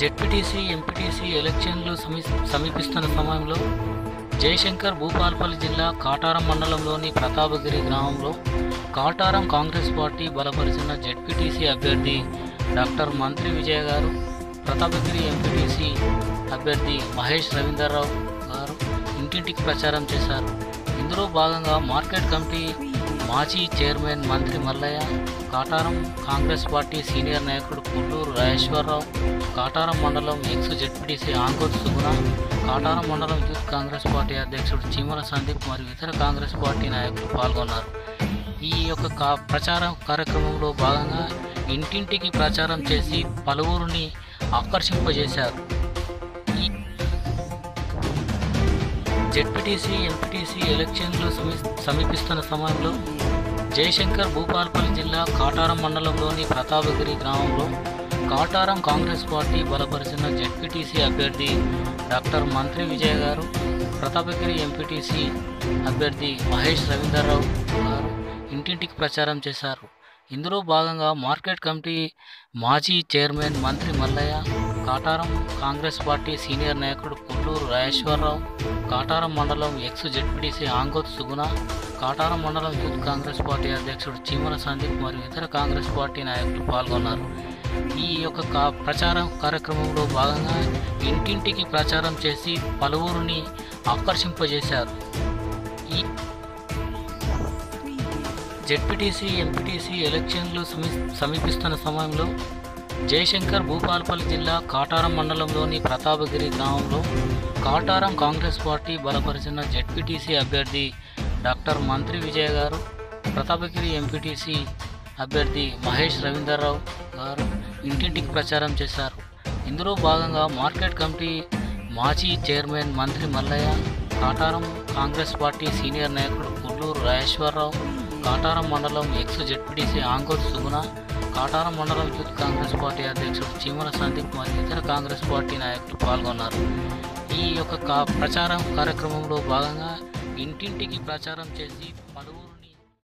ZPTC MPTC ఎలక్షన్లు సమీ సమీపిస్తున్న సమయంలో జయశంకర్ భూపాల్పల్లి జిల్లా కాటారం మండలంలోని ప్రతాపగిరి గ్రామంలో కాటారం కాంగ్రెస్ పార్టీ బలపరిచిన జెడ్పీటీసీ అభ్యర్థి డాక్టర్ మంత్రి విజయ గారు ప్రతాపగిరి ఎంపీటీసీ అభ్యర్థి మహేష్ రవీందర్రావు గారు ఇంటింటికి ప్రచారం చేశారు ఇందులో భాగంగా మార్కెట్ కమిటీ మాజీ chairman Mantri Mallaiah Kataram Congress party senior నాయకుడు పుల్లూరు రాజేశ్వరరావు కాటారం మండలం ఎక్స్ జెడ్పీటీసీ ఆంగోత్ సుగుణ కాటారం మండలం యూత్ కాంగ్రెస్ పార్టీ అధ్యక్షుడు చీమల సందీప్ మరియు ఇతర కాంగ్రెస్ పార్టీ నాయకులు పాల్గొన్నారు ఈ యొక్క కా- ప్రచారం కార్యక్రమంలో భాగంగా ఇంటింటికి ప్రచారం చేసి పలువురిని ఆకర్షింపజేశారు ఈ జెడ్పీటీసీ ఎంపీటీసీ ఎలక్షన్లు సమీ సమీపిస్తున్న సమయంలో జయశంకర్ భూపాల్పల్లి జిల్లా కాటారం మండలంలోని ప్రతాపగిరి గ్రామంలో కాటారం కాంగ్రెస్ పార్టీ బలపరిచిన జెడ్పీటీసీ అభ్యర్థి డాక్టర్ మంత్రి విజయ్ గారు ప్రతాపగిరి ఎంపీటీసీ అభ్యర్థి మహేష్ రవీందర్రావు గారు ఇంటింటికి ప్రచారం చేశారు ఇందులో భాగంగా మార్కెట్ కమిటీ మాజీ chairman Mantri Mallaiah Kataram Congress party senior నాయకుడు పుల్లూరు రాజేశ్వరరావు కాటారం మండలం ఎక్స్ జెడ్పీటీసీ ఆంగోత్ సుగుణ కాటారం మండలం యూత్ కాంగ్రెస్ పార్టీ అధ్యక్షుడు చీమల సందీప్ మరియు ఇతర కాంగ్రెస్ పార్టీ నాయకులు పాల్గొన్నారు ఈ యొక్క కా- ప్రచారం కార్యక్రమంలో భాగంగా ఇంటింటికి ప్రచారం చేసి పలువురిని ఆకర్షింపజేశారు ఈ జెడ్పీటీసీ ఎంపీటీసీ ఎలక్షన్లు సమీ సమీపిస్తున్న సమయంలో జయశంకర్ భూపాల్పల్లి జిల్లా కాటారం మండలంలోని ప్రతాపగిరి గ్రామంలో కాటారం కాంగ్రెస్ పార్టీ బలపరిచిన జెడ్పీటీసీ అభ్యర్థి డాక్టర్ మంత్రి విజయ గారు ప్రతాపగిరి ఎంపీటీసీ అభ్యర్థి మహేష్ రవీందర్రావు గారు ఇంటింటికి ప్రచారం చేశారు ఇందులో భాగంగా మార్కెట్ కమిటీ మాజీ chairman Mantri Mallaiah Kataram Congress party senior నాయకుడు పుల్లూరు రాజేశ్వరరావు కాటారం మండలం ఎక్స్ జెడ్పీటీసీ ఆంగోత్ సుగుణ కాటారం మండలం యూత్ కాంగ్రెస్ పార్టీ అధ్యక్షుడు చీమల సందీప్ మరియు ఇతర కాంగ్రెస్ పార్టీ నాయకులు పాల్గొన్నారు ఈ యొక్క కా- ప్రచారం కార్యక్రమంలో భాగంగా ఇంటింటికి ప్రచారం చేసి పలువురు